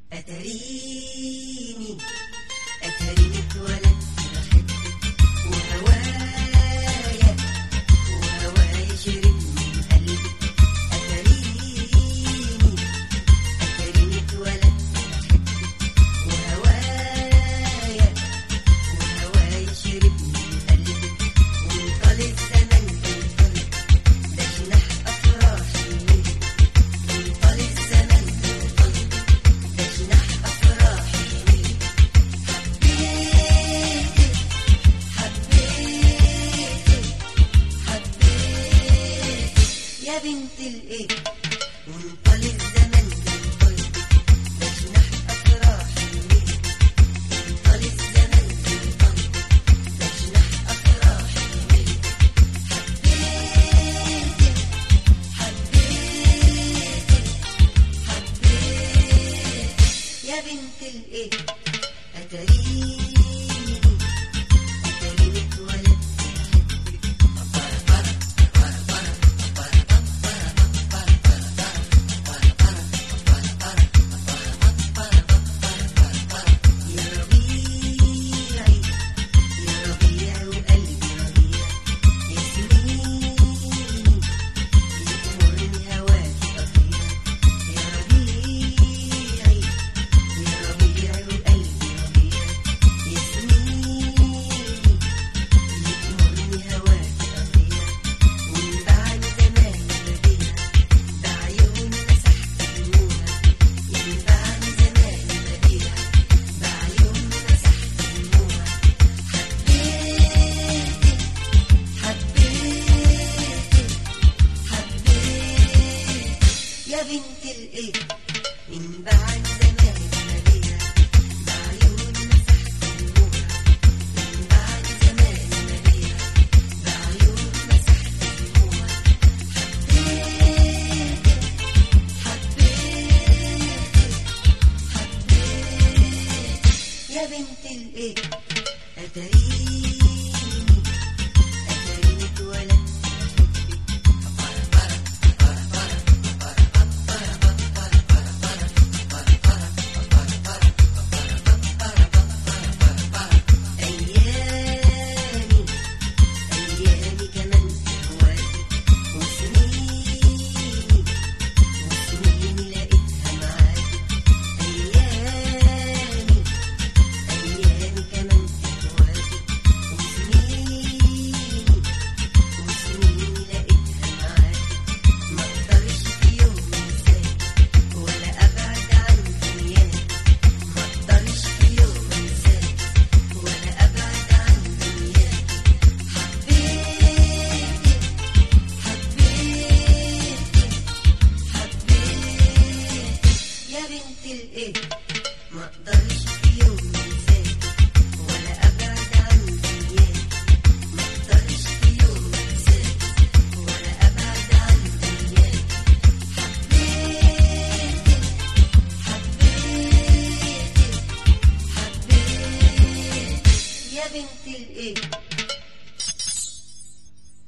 أتريني أتريني اتولدت بحبك وهوايا وهوايا شرب من قلبك أتريني أتريني اتولدت بحبك وهوايا وهوايا شرب من قلبك وانطل الزمن انطل ده جناح أفراحي منك وانطل الزمن انطل ده جناح أفراحي منك حبيتك حبيتك حبيتك يا بنت الايه وانطل الزمن بانطلقك ده جناح أفراحي منك وانطل الزمن بانطلقك ده جناح أفراحي منك حبيتك حبيتك حبيتك يا بنت الايه اتريني اتريني اتولدت بحبك يا ربيعي يا ربيع وقلبي ربيع يا سنيني يأمرني هواكي أطير يا ربيعي يا ربيع وقلبي ربيع يا سنيني يأمرني هواكي أطير ومن بعد زمان بديع بعيون مسحت دموعك من بعد زمان بديع بعيون مسحت دموعك حبيتك حبيتك حبيتك يا بنت الايه من بعد زمان بديع بعيون مسحت دموعك من بعد زمان بديع بعيون مسحت دموعك حبيتك حبيتك يا بنت الايه اتريني